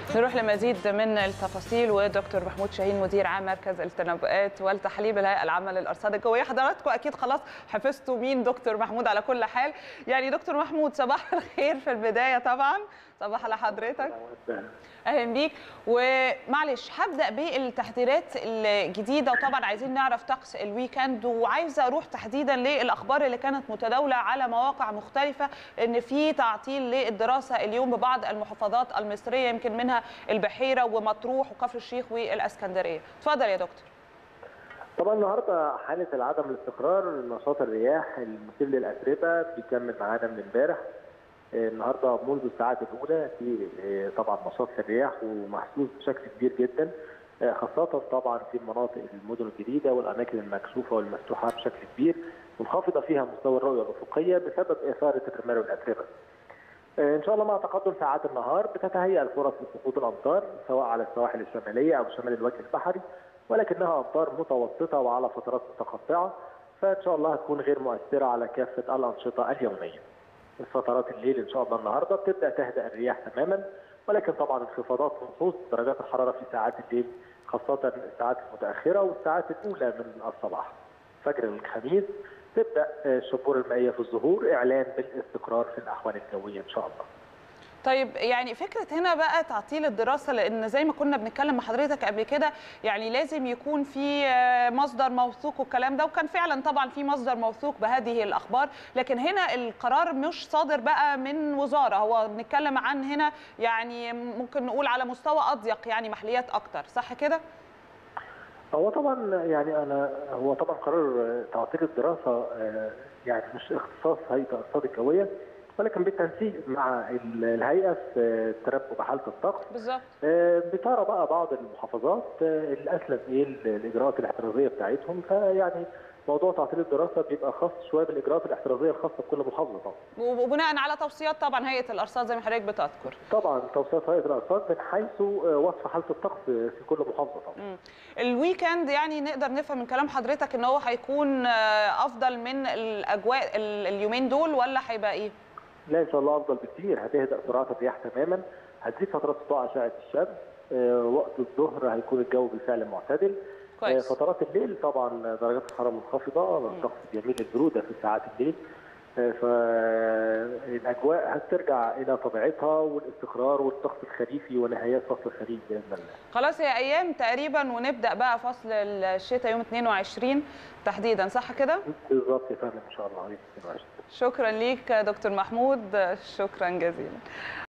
نروح لمزيد من التفاصيل ودكتور محمود شاهين مدير عام مركز التنبؤات والتحليل بالهيئه العامه للارصاد الجويه حضراتكم اكيد خلاص حفظتوا مين دكتور محمود على كل حال يعني دكتور محمود صباح الخير في البدايه طبعا صباح على حضرتك اهلا بيك ومعلش هبدا بالتحذيرات الجديده وطبعا عايزين نعرف طقس الويكند وعايزه اروح تحديدا للاخبار اللي كانت متداوله على مواقع مختلفه ان في تعطيل للدراسه اليوم ببعض المحافظات المصريه يمكن منها البحيره ومطروح وكفر الشيخ والاسكندريه اتفضل يا دكتور طبعا النهارده حاله العدم الاستقرار نشاط الرياح المثير للاتربه بيكمل معانا من امبارح النهارده منذ الساعات الاولى في طبعا نشاط الرياح ومحسوس بشكل كبير جدا خاصه طبعا في مناطق المدن الجديده والاماكن المكشوفه والمفتوحه بشكل كبير منخفضه فيها مستوى الرؤيه الافقيه بسبب اثاره الرمال والاتربه. ان شاء الله مع تقدم ساعات النهار بتتهيأ الفرص لسقوط الامطار سواء على السواحل الشماليه او شمال الوجه البحري ولكنها امطار متوسطه وعلى فترات متقطعه فان شاء الله هتكون غير مؤثره على كافه الانشطه اليوميه. فترات الليل ان شاء الله النهارده بتبدا تهدأ الرياح تماما ولكن طبعا انخفاضات نصوص درجات الحراره في ساعات الليل خاصه الساعات المتاخره والساعات الاولى من الصباح. فجر الخميس تبدا الشبور المائيه في الظهور اعلان بالاستقرار في الاحوال الجويه ان شاء الله. طيب يعني فكره هنا بقى تعطيل الدراسه لان زي ما كنا بنتكلم مع حضرتك قبل كده يعني لازم يكون في مصدر موثوق والكلام ده وكان فعلا طبعا في مصدر موثوق بهذه الاخبار لكن هنا القرار مش صادر بقى من وزاره هو بنتكلم عن هنا يعني ممكن نقول على مستوى اضيق يعني محليات اكتر صح كده؟ هو طبعا يعني انا هو طبعا قرار تعطيل الدراسه يعني مش اختصاص هيئه الارصاد الجويه ولكن بالتنسيق مع الهيئه في تربع حاله الطقس بالظبط بترى بقى بعض المحافظات الاسلم ايه الاجراءات الاحترازيه بتاعتهم فيعني موضوع تعطيل الدراسه بيبقى خاص شويه بالاجراءات الاحترازيه الخاصه بكل محافظه طبعا. وبناء على توصيات طبعا هيئه الارصاد زي ما حضرتك بتذكر. طبعا توصيات هيئه الارصاد من حيث وصف حاله الطقس في كل محافظه طبعا. مم. الويكند يعني نقدر نفهم من كلام حضرتك ان هو هيكون افضل من الاجواء اليومين دول ولا هيبقى ايه؟ لا ان شاء الله افضل بكثير هتهدأ سرعات الرياح تماما هتزيد فترات سطوع اشعه الشمس وقت الظهر هيكون الجو بالفعل معتدل كويس. فترات الليل طبعا درجات الحراره منخفضه الطقس جميل البروده في ساعات الليل فالاجواء هترجع الى طبيعتها والاستقرار والطقس الخريفي ونهايات فصل الخريف باذن الله. خلاص هي ايام تقريبا ونبدا بقى فصل الشتاء يوم 22 تحديدا صح كده؟ بالظبط يا فندم ان شاء الله 22 شكرا ليك دكتور محمود شكرا جزيلا.